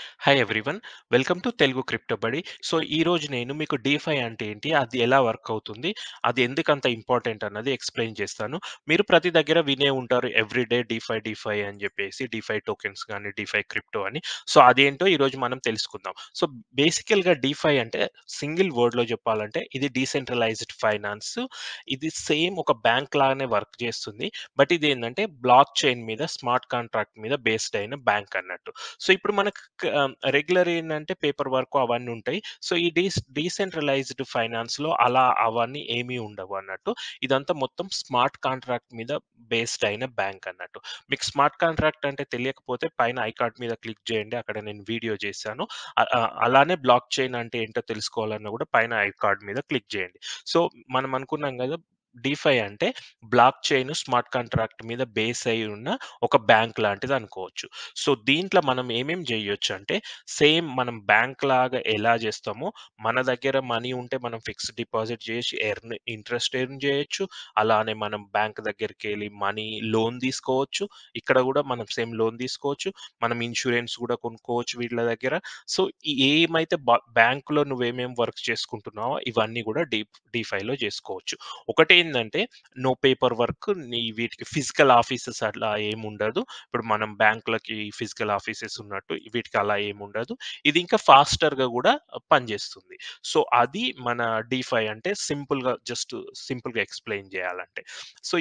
Hi everyone. Welcome to Telugu crypto బడి. So, ఈరోజు నేను మీకు డీఫై అంటే ఏంటి? అది ఎలా వర్క్ అవుతుంది? అది ఎందుకంత ఇంపార్టెంట్ అన్నది ఎక్స్‌ప్లెయిన్ చేస్తాను. మీరు ప్రతి దగ్గర వినే ఉంటారు ఎవ్రీడే డీఫై, డీఫై అని చెప్పేసి డీఫై టోకెన్స్ గాని, డీఫై క్రిప్టో అని. సో, అదేంటో ఈరోజు మనం తెలుసుకుందాం. సో, బేసికల్‌గా డీఫై అంటే సింగిల్ వర్డ్‌లో చెప్పాలంటే ఇది డీసెంట్రలైజ్డ్ ఫైనాన్స్. ఇది సేమ్ ఒక బ్యాంక్ లాగానే వర్క్ చేస్తుంది. బట్ ఇదేంటంటే బ్లాక్ చైన్ మీద స్మార్ట్ కాంట్రాక్ట్ మీద బేస్డ్ అయిన బ్యాంక్ అన్నట్టు. సో, ఇప్పుడు మనకు క రెగ్యులర్ ఏందంటే పేపర్ వర్క్ అవన్నీ ఉంటాయి. సో, ఈ డీస్ డీసెంట్రలైజ్డ్ ఫైనాన్స్‌లో అలా అవన్నీ ఏమీ ఉండవు అన్నట్టు. ఇదంతా మొత్తం స్మార్ట్ కాంట్రాక్ట్ మీద బేస్డ్ అయిన బ్యాంక్ అన్నట్టు. మీకు స్మార్ట్ కాంట్రాక్ట్ అంటే తెలియకపోతే పైన ఐ కార్డ్ మీద క్లిక్ చేయండి. అక్కడ నేను వీడియో చేశాను. అ ఆహ్, అలానే బ్లాక్ చైన్ అంటే ఏంటో తెలుసుకోవాలన్నా కూడా పైన ఐ కార్డ్ మీద క్లిక్ చేయండి. సో, మనం అనుకున్నాం కదా! డీఫై అంటే బ్లాక్ చైన్ స్మార్ట్ కాంట్రాక్ట్ మీద బేస్ అయ్యి ఉన్న ఒక బ్యాంక్ లాంటిది అనుకోవచ్చు. సో, దీంట్లో మనం ఏమేం చేయొచ్చంటే సేమ్ మనం బ్యాంక్ లాగా ఎలా చేస్తామో మన దగ్గర మనీ ఉంటే మనం ఫిక్స్డ్ డిపాజిట్ చేసి ఎర్న్ ఇంట్రెస్ట్ ఎర్న్ చేయొచ్చు. అలానే మనం బ్యాంక్ దగ్గరికెళ్ళి మనీ లోన్ తీసుకోవచ్చు. ఇక్కడ కూడా మనం సేమ్ లోన్ తీసుకోవచ్చు. మనం ఇన్స్యూరెన్స్ కూడా కొనుక్కోవచ్చు వీళ్ళ దగ్గర. సో, ఏమైతే బ బ్యాంక్‌లో నువ్వేమేం వర్క్ చేసుకుంటున్నావో ఇవన్నీ కూడా డీ డీఫైలో చేసుకోవచ్చు. ఒకటేందంటే నో పేపర్ వర్క్ నీ వీటికి ఫిజికల్ ఆఫీసెస్ అట్లా ఏముండదు. ఇప్పుడు మనం బ్యాంక్‌లకి ఫిజికల్ ఆఫీసెస్ ఉన్నట్టు వీటికి అలా ఏముండదు. ఇది ఇంకా ఫాస్టర్‌గా కూడా పనిచేస్తుంది. సో, అది మన డీఫై అంటే సింపుల్‌గా జస్ట్ సింపుల్‌గా ఎక్స్‌ప్లెయిన్ చేయాలంటే. సో,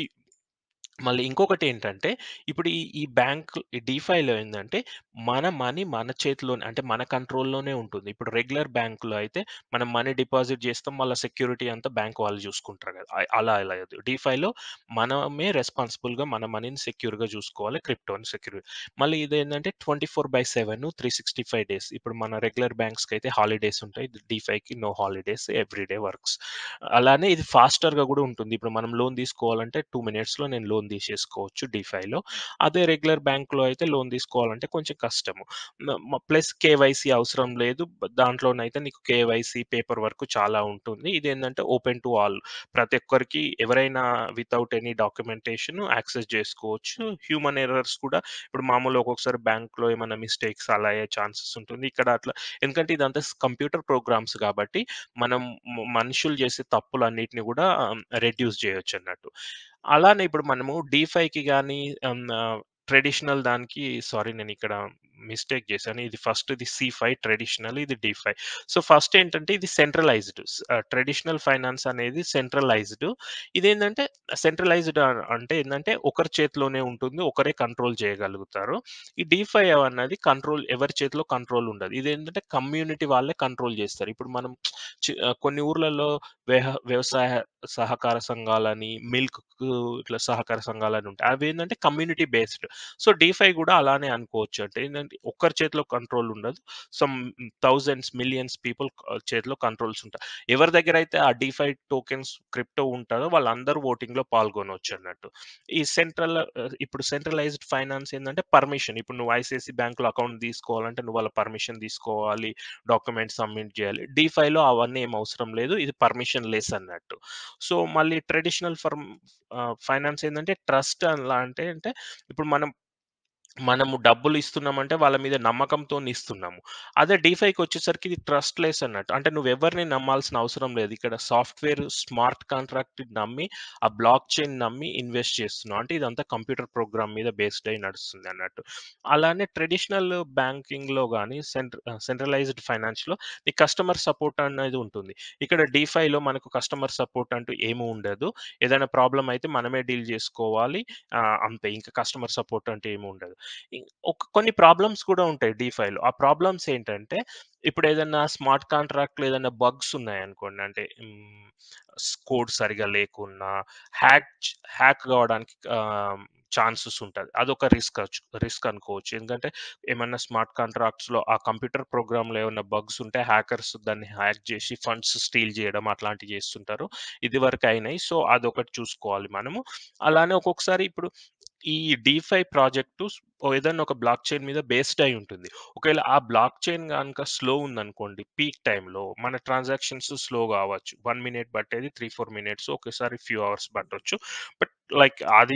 మళ్ళీ ఇంకొకటేంటంటే ఇప్పుడు ఈ ఈ బ్యాంక్ ఈ డీఫైలో ఏందంటే మన మనీ మన చేతిలోనే అంటే మన కంట్రోల్‌లోనే ఉంటుంది. ఇప్పుడు రెగ్యులర్ బ్యాంక్‌లో అయితే మనం మనీ డిపాజిట్ చేస్తాం. వాళ్ళ సెక్యూరిటీ అంతా బ్యాంక్ వాళ్ళు చూసుకుంటారు కదా! అ అలా లేదు. డీఫైలో మనమే రెస్పాన్సిబుల్‌గా మన మనీని సెక్యూర్‌గా చూసుకోవాలి. క్రిప్టోని సెక్యూర్ మళ్ళీ ఇదేంటంటే 24/7 365 డేస్. ఇప్పుడు మన రెగ్యులర్ బ్యాంక్స్‌కైతే హాలిడేస్ ఉంటాయి. డీఫైకి నో హాలిడేస్ ఎవ్రీడే వర్క్స్. అలానే ఇది ఫాస్టర్‌గా కూడా ఉంటుంది. ఇప్పుడు మనం లోన్ తీసుకోవాలంటే 2 మినిట్స్‌లో నేను లోన్ తీసేసుకోవచ్చు డీఫైలో. అదే రెగ్యులర్ బ్యాంక్‌లో అయితే లోన్ తీసుకోవాలంటే కొంచెం కష్టము. మ మ ప్లస్ కేవైసీ అవసరం లేదు. దాంట్లోనైతే నీకు కేవైసీ పేపర్ వర్క్ చాలా ఉంటుంది. ఇదేంటంటే ఓపెన్ టు ఆల్. ప్రతి ఒక్కరికి ఎవరైనా వితౌట్ ఎనీ డాక్యుమెంటేషన్ యాక్సెస్ చేసుకోవచ్చు. హ్యూమన్ ఎర్రర్స్ కూడా ఇప్పుడు మామూలుగా ఒక్కొక్కసారి బ్యాంక్‌లో ఏమన్నా మిస్టేక్స్ అలా అయ్యే ఛాన్సెస్ ఉంటుంది. ఇక్కడ అట్లా ఎందుకంటే ఇదంతా స్ కంప్యూటర్ ప్రోగ్రామ్స్ కాబట్టి మనం మ మనుషులు చేసే తప్పులన్నిటిని కూడా రెడ్యూస్ చేయొచ్చన్నట్టు. అలానే ఇప్పుడు మనము డీఫైకి గాని ఆహ్, ఆహ్, ట్రెడిషనల్ దానికి సారీ నేనిక్కడ మిస్టేక్ చేశాను. ఇది ఫస్ట్‌ది సీ-ఫై ట్రెడిషనల్ ఇది డీఫై. సో, ఫస్ట్ ఏంటంటే ఇది సెంట్రలైజ్డ్. స్ ఆహ్, ట్రెడిషనల్ ఫైనాన్స్ అనేది సెంట్రలైజ్డ్. ఇదేంటంటే సెంట్రలైజ్డ్ అ అంటే ఏందంటే ఒకరి చేతిలోనే ఉంటుంది. ఒకరే కంట్రోల్ చేయగలుగుతారు. ఈ డీఫై అన్నది కంట్రోల్ ఎవరి చేతిలో కంట్రోల్ ఉండదు. ఇదేంటంటే కమ్యూనిటీ వాళ్ళే కంట్రోల్ చేస్తారు. ఇప్పుడు మనం చి కొన్ని ఊర్లలో వెహ వ్యవసాయ సహకార సంఘాలని, మిల్క్‌కు ఇట్లా సహకార సంఘాలని ఉంటాయి. అవేంటంటే కమ్యూనిటీ బేస్డ్. సో, డీఫై కూడా అలానే అనుకోవచ్చు. అంటే ఏంటంటే ఒక్కరి చేతిలో కంట్రోల్ ఉండదు. సమ్ థౌసండ్స్, మిలియన్స్ పీపుల్ ఆహ్, చేతిలో కంట్రోల్స్ ఉంటాయి. ఎవరి దగ్గరైతే ఆ డీఫై టోకెన్స్ క్రిప్టో ఉంటదో వాళ్ళందరూ ఓటింగ్‌లో పాల్గొనొచ్చన్నట్టు. ఈ సెంట్రల్ ఆహ్, ఇప్పుడు సెంట్రలైజ్డ్ ఫైనాన్స్ ఏందంటే పర్మిషన్. ఇప్పుడు నువ్వు ఐసీఐసీ బ్యాంక్‌లో అకౌంట్ తీసుకోవాలంటే నువ్వు వాళ్ళ పర్మిషన్ తీసుకోవాలి. డాక్యుమెంట్స్ సబ్మిట్ చేయాలి. డీఫైలో అవన్నీ ఏమి అవసరం లేదు. ఇది పర్మిషన్ లెస్ అన్నట్టు. సో, మళ్ళీ ట్రెడిషనల్ ఫర్మ్ ఆహ్, ఫైనాన్స్ ఏందంటే ట్రస్ట్ ఎలా అంటే అంటే ఇప్పుడు మనం మనము డబ్బులు ఇస్తున్నామంటే వాళ్ళ మీద నమ్మకంతోని ఇస్తున్నాము. అదే డీఫైకొచ్చేసరికి ఇది ట్రస్ట్‌లెస్ అన్నట్టు. అంటే నువ్వెవరిని నమ్మాల్సిన అవసరం లేదు. ఇక్కడ సాఫ్ట్‌వేర్ స్మార్ట్ కాంట్రాక్ట్‌ని నమ్మి, ఆ బ్లాక్ చైన్ నమ్మి ఇన్వెస్ట్ చేస్తున్నావు. అంటే ఇదంతా కంప్యూటర్ ప్రోగ్రామ్ మీద బేస్డ్ అయ్యి నడుస్తుందన్నట్టు. అలానే ట్రెడిషనల్ బ్యాంకింగ్‌లో గాని సెంట్ర ఆహ్, సెంట్రలైజ్డ్ ఫైనాన్స్‌లో నీకు కస్టమర్ సపోర్ట్ అనేది ఉంటుంది. ఇక్కడ డీఫైలో మనకు కస్టమర్ సపోర్ట్ అంటూ ఏమి ఉండదు. ఏదైనా ప్రాబ్లమ్ అయితే మనమే డీల్ చేసుకోవాలి. ఆహ్, అంతే ఇంకా కస్టమర్ సపోర్ట్ అంటే ఏమి ఉండదు. ఇ ఒక కొన్ని ప్రాబ్లమ్స్ కూడా ఉంటాయి డీఫైలో. ఆ ప్రాబ్లమ్స్ ఏంటంటే ఇప్పుడు ఏదన్నా స్మార్ట్ కాంట్రాక్ట్‌లో ఏదైనా బగ్స్ ఉన్నాయనుకోండి. అంటే హ్మ్, స్ కోడ్ సరిగ్గా లేకున్నా హ్యాక్ చ్ హ్యాక్ కావడానికి ఆహ్, ఛాన్సెస్ ఉంటది. అదొక రిస్క్ అచ్చు రిస్క్ అనుకోవచ్చు. ఎందుకంటే ఏమన్నా స్మార్ట్ కాంట్రాక్ట్స్‌లో ఆ కంప్యూటర్ ప్రోగ్రామ్‌లో ఏమన్నా బగ్స్ ఉంటే హ్యాకర్స్ దాన్ని హ్యాక్ చేసి ఫండ్స్ స్టీల్ చేయడం అట్లాంటివి చేస్తుంటారు. ఇదివరకు అయినాయి. సో, అదొకటి చూసుకోవాలి మనము. అలానే ఒక్కొక్కసారి ఇప్పుడు ఈ డీఫై ప్రాజెక్టు స్ ఏదన్నా ఒక బ్లాక్ చైన్ మీద బేస్డ్ అయి ఉంటుంది. ఒకవేళ ఆ బ్లాక్ చైన్ గనుక స్లో ఉందనుకోండి పీక్ టైమ్‌లో మన ట్రాన్సాక్షన్స్ స్లో కావచ్చు. 1 మినిట్ పట్టేది 3, 4 మినిట్స్ ఒకేసారి ఫ్యూ అవర్స్ పట్టొచ్చు. బట్ లైక్ అది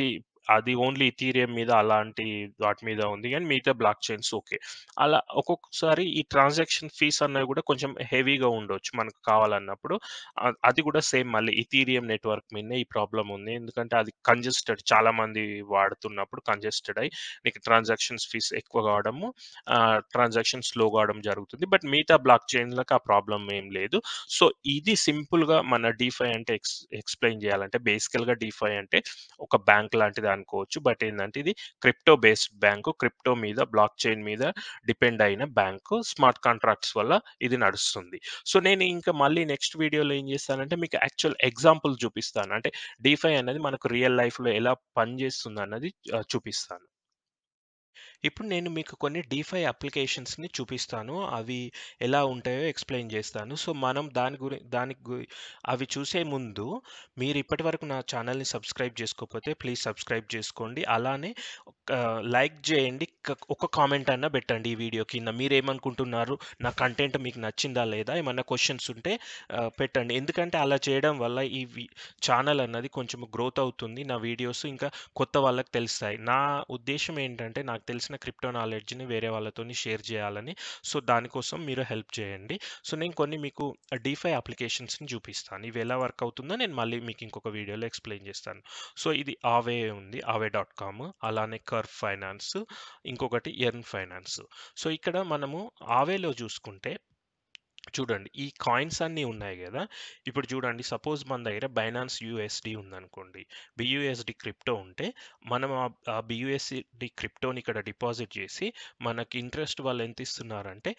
అది ఓన్లీ ఇథీరియం మీద అలాంటి వాటి మీద ఉంది గానీ మిగతా బ్లాక్ చైన్స్ ఓకే. అలా ఒక్కొక్కసారి ఈ ట్రాన్సాక్షన్ ఫీస్ అన్నవి గూడా కొంచెం హెవీగా ఉండొచ్చు మనకు కావాలన్నప్పుడు. ఆహ్, అది గూడా సేమ్ మళ్ళీ ఇథీరియం నెట్‌వర్క్ మీదనే ఈ ప్రాబ్లమ్ ఉంది. ఎందుకంటే అది కంజెస్టెడ్ చాలా మంది వాడుతున్నప్పుడు కంజెస్టెడ్ అయ్యి నీకు ట్రాన్సాక్షన్స్ ఫీస్ ఎక్కువ కావడము, ఆహ్, ట్రాన్సాక్షన్ స్లో కావడం జరుగుతుంది. బట్ మిగతా బ్లాక్ చైన్‌లకి ఆ ప్రాబ్లమ్ ఏం లేదు. సో, ఇది సింపుల్‌గా మన డీఫై అంటే ఎక్స్ ఎక్స్‌ప్లెయిన్ చేయాలంటే బేసికల్‌గా డీఫై అంటే ఒక బ్యాంక్ లాంటిది అనుకోవచ్చు. బట్ ఏందంటే ఇది క్రిప్టో బేస్డ్ బ్యాంకు. క్రిప్టో మీద బ్లాక్ చైన్ మీద డిపెండ్ అయిన బ్యాంకు. స్మార్ట్ కాంట్రాక్ట్స్ వల్ల ఇది నడుస్తుంది. సో, నేను ఇంకా మళ్ళీ నెక్స్ట్ వీడియోలో ఏం చేస్తానంటే మీకు యాక్చువల్ ఎగ్జాంపుల్ చూపిస్తాను. అంటే డీఫై అనేది మనకు రియల్ లైఫ్‌లో ఎలా పనిచేస్తుందన్నది ఆహ్, చూపిస్తాను. ఇప్పుడు నేను మీకు కొన్ని డీఫై అప్లికేషన్స్‌ని చూపిస్తాను. అవి ఎలా ఉంటాయో ఎక్స్‌ప్లెయిన్ చేస్తాను. సో, మనం దాని గురి దానికి గు అవి చూసే ముందు మీరు ఇప్పటివరకు నా ఛానెల్‌ని సబ్స్క్రైబ్ చేసుకోకపోతే ప్లీజ్ సబ్స్క్రైబ్ చేసుకోండి. అలానే ఒక లైక్ చేయండి. క ఒక కామెంట్ అన్నా పెట్టండి ఈ వీడియో కింద. మీరేమనుకుంటున్నారు? నా కంటెంట్ మీకు నచ్చిందా లేదా? ఏమన్నా క్వెషన్స్ ఉంటే ఆహ్, పెట్టండి. ఎందుకంటే అలా చేయడం వల్ల ఈ వి ఛానెల్ అన్నది కొంచెం గ్రోత్ అవుతుంది. నా వీడియోస్ ఇంకా కొత్త వాళ్ళకి తెలుస్తాయి. నా ఉద్దేశ్యం ఏంటంటే నాకు తెలిసిన క్రిప్టో నాలెడ్జ్‌ని వేరే వాళ్ళతోని షేర్ చేయాలని. సో, దానికోసం మీరు హెల్ప్ చేయండి. సో, నేను కొన్ని మీకు డీఫై అప్లికేషన్స్‌ని చూపిస్తాను. ఇవి ఎలా వర్క్ అవుతుందో నేను మళ్ళీ మీకు ఇంకొక వీడియోలో ఎక్స్‌ప్లెయిన్ చేస్తాను. సో, ఇది ఆవే ఉంది. ఆవే డాట్ కామ్ అలానే కర్వ్ ఫైనాన్స్ ఇంకొకటి ఎర్న్ ఫైనాన్స్. సో, ఇక్కడ మనము ఆవేలో చూసుకుంటే చూడండి. ఈ కాయిన్స్ అన్నీ ఉన్నాయి గదా! ఇప్పుడు చూడండి సపోజ్ మన దగ్గర బైనాన్స్ యూఎస్‌డి ఉందనుకోండి. బియూఎస్‌డి క్రిప్టో ఉంటే మనం ఆహ్, ఆ బియూఎస్‌డి క్రిప్టోని ఇక్కడ డిపాజిట్ చేసి మనకి ఇంట్రెస్ట్ వాళ్ళు ఎంత ఇస్తున్నారంటే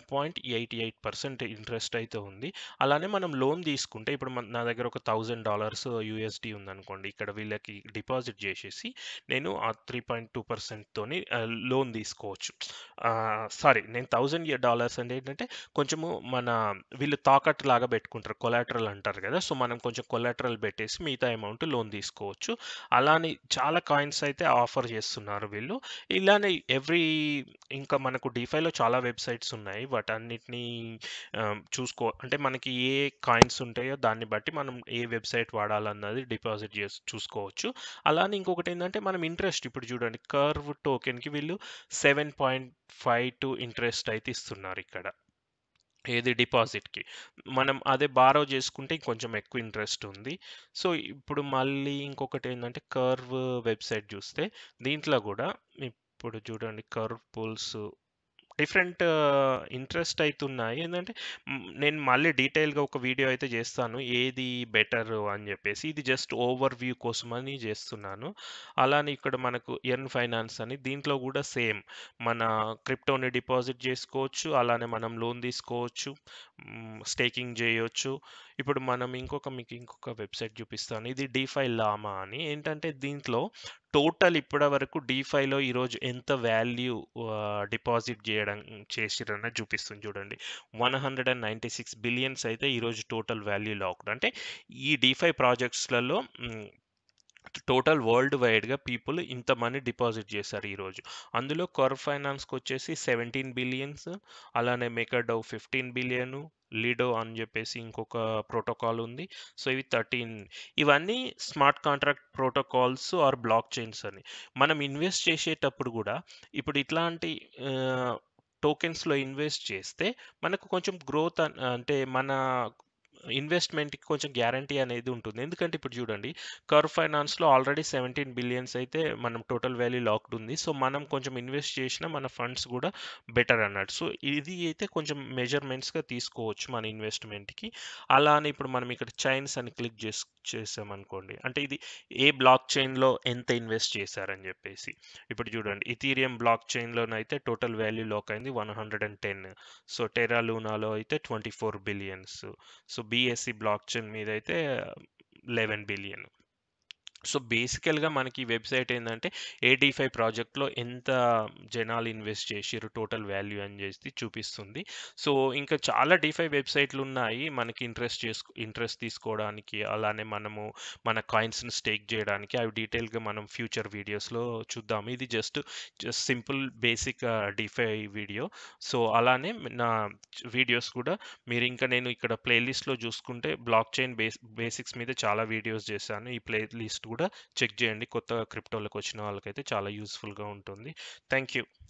1.88% ఇంట్రెస్ట్ అయితే ఉంది. అలానే మనం లోన్ తీసుకుంటే ఇప్పుడు మన నా దగ్గర ఒక $1000 యూఎస్‌డి ఉందనుకోండి. ఇక్కడ వీళ్ళకి డిపాజిట్ చేసేసి నేను ఆ 3.2% తోని ఆహ్, లోన్ తీసుకోవచ్చు. ఆహ్, సారీ నేను $1000 అంటే ఏంటంటే కొంచెము మన వీళ్ళు తాకట్టులాగా పెట్టుకుంటారు. కొలాటరల్ అంటారు గదా! సో, మనం కొంచెం కొలాటరల్ పెట్టేసి మిగతా అమౌంట్ లోన్ తీసుకోవచ్చు. అలానే చాలా కాయిన్స్ అయితే ఆఫర్ చేస్తున్నారు వీళ్ళు. ఇలానే ఎవ్రీ ఇంకా మనకు డీఫైలో చాలా వెబ్‌సైట్స్ ఉన్నాయి. వాటన్నిటిని ఆహ్, చూసుకో అంటే మనకి ఏ కాయిన్స్ ఉంటాయో దాన్ని బట్టి మనం ఏ వెబ్‌సైట్ వాడాలన్నది డిపాజిట్ చేసి చూసుకోవచ్చు. అలానే ఇంకొకటేందంటే మనం ఇంట్రెస్ట్ ఇప్పుడు చూడండి కర్వ్ టోకెన్‌కి వీళ్ళు 7.52 ఇంట్రెస్ట్ అయితే ఇస్తున్నారిక్కడ. ఏది డిపాజిట్‌కి. మనం అదే బారో చేసుకుంటే ఇంకొంచెం ఎక్కువ ఇంట్రెస్ట్ ఉంది. సో, ఇప్పుడు మళ్ళీ ఇంకొకటేందంటే కర్వ్ వెబ్‌సైట్ చూస్తే దీంట్లో గూడా ఇప్పుడు చూడండి కర్వ్ పూల్స్ డిఫరెంట్ ఇంట్రెస్ట్ అయితే ఉన్నాయి. ఏందంటే హ్మ్, నేను మళ్ళీ డీటెయిల్‌గా ఒక వీడియో అయితే చేస్తాను. ఏది బెటరు అని చెప్పేసి. ఇది జస్ట్ ఓవర్ వ్యూ కోసమని చేస్తున్నాను. అలానే ఇక్కడ మనకు ఎర్న్ ఫైనాన్స్ అని దీంట్లో గూడా సేమ్ మన క్రిప్టోని డిపాజిట్ చేసుకోవచ్చు. అలానే మనం లోన్ తీసుకోవచ్చు. హ్మ్, స్టేకింగ్ చేయొచ్చు. ఇప్పుడు మనం ఇంకొక మీకు ఇంకొక వెబ్‌సైట్ చూపిస్తాను. ఇది డీఫై లామా అని. ఏంటంటే దీంట్లో టోటల్ ఇప్పటి వరకు డీఫైలో ఈరోజు ఎంత వాల్యూ ఆహ్, డిపాజిట్ చేయడం చేసిర్రన్నది చూపిస్తుంది చూడండి. 196 బిలియన్స్ అయితే ఈరోజు టోటల్ వాల్యూ లాక్డ్. అంటే ఈ డీఫై ప్రాజెక్ట్స్‌లలో హ్మ్, టోటల్ వరల్డ్ వైడ్‌గా పీపుల్ ఇంత మనీ డిపాజిట్ చేశారు ఈరోజు. అందులో కర్వ్ ఫైనాన్స్‌కొచ్చేసి 17 బిలియన్స్ అలానే మేకర్‌డౌ 15 బిలియన్ లిడో అని చెప్పేసి ఇంకొక ప్రోటోకాల్ ఉంది. సో, ఇవి 13 ఇవన్నీ smart contract protocols are blockchains అని. మనం ఇన్వెస్ట్ చేసేటప్పుడు గూడా ఇప్పుడు ఇట్లాంటి ఆహ్, టోకెన్స్‌లో ఇన్వెస్ట్ చేస్తే మనకు కొంచెం గ్రోత్ అన్ అంటే మన ఇన్వెస్ట్‌మెంట్‌కి కొంచెం గ్యారంటీ అనేది ఉంటుంది. ఎందుకంటే ఇప్పుడు చూడండి కర్వ్ ఫైనాన్స్‌లో ఆల్రెడీ 17 బిలియన్స్ అయితే మనం టోటల్ వాల్యూ లాక్డ్ ఉంది. సో, మనం కొంచెం ఇన్వెస్ట్ చేసినా మన ఫండ్స్ గూడా బెటర్ అన్నట్టు. సో, ఇది అయితే కొంచెం మెజర్‌మెంట్స్‌గా తీసుకోవచ్చు మన ఇన్వెస్ట్‌మెంట్‌కి. అలా అని ఇప్పుడు మనం ఇక్కడ చైన్స్ అని క్లిక్ చేస్ చేసామనుకోండి. అంటే ఇది ఏ బ్లాక్ చైన్‌లో ఎంత ఇన్వెస్ట్ చేశారని చెప్పేసి. ఇప్పుడు చూడండి ఇథీరియం బ్లాక్ చైన్‌లోనైతే టోటల్ వాల్యూ లాక్ అయింది 110. సో, టెర్రా లూనాలో అయితే 24 billions. So, BSE blockchain మీద అయితే 11 బిలియన్. సో, బేసికల్‌గా మనకి ఈ వెబ్‌సైట్ ఏందంటే ఏ డీఫై ప్రాజెక్ట్‌లో ఎంత జనాలు ఇన్వెస్ట్ చేసిర్రు టోటల్ వాల్యూ అని చేసి చూపిస్తుంది. సో, ఇంకా చాలా డీఫై వెబ్‌సైట్‌లున్నాయి. మనకి ఇంట్రెస్ట్ చేసుకు ఇంట్రెస్ట్ తీసుకోవడానికి అలానే మనము మన కాయిన్స్‌ని స్టేక్ చేయడానికి అవి డీటెయిల్‌గా మనం ఫ్యూచర్ వీడియోస్‌లో చూద్దాం. ఇది just just simple basic ah, DeFi video. So, అలానే నా వీడియోస్ కూడా మీరు ఇంకా నేను ఇక్కడ ప్లే లిస్ట్‌లో చూసుకుంటే బ్లాక్ చైన్ బేస్ బేసిక్స్ మీద చాలా వీడియోస్ చేశాను. ఈ ప్లే లిస్ట్ కూడా చెక్ చేయండి. కొత్తగా క్రిప్టోలోకొచ్చిన వాళ్ళకైతే చాలా యూజ్‌ఫుల్‌గా ఉంటుంది. Thank you.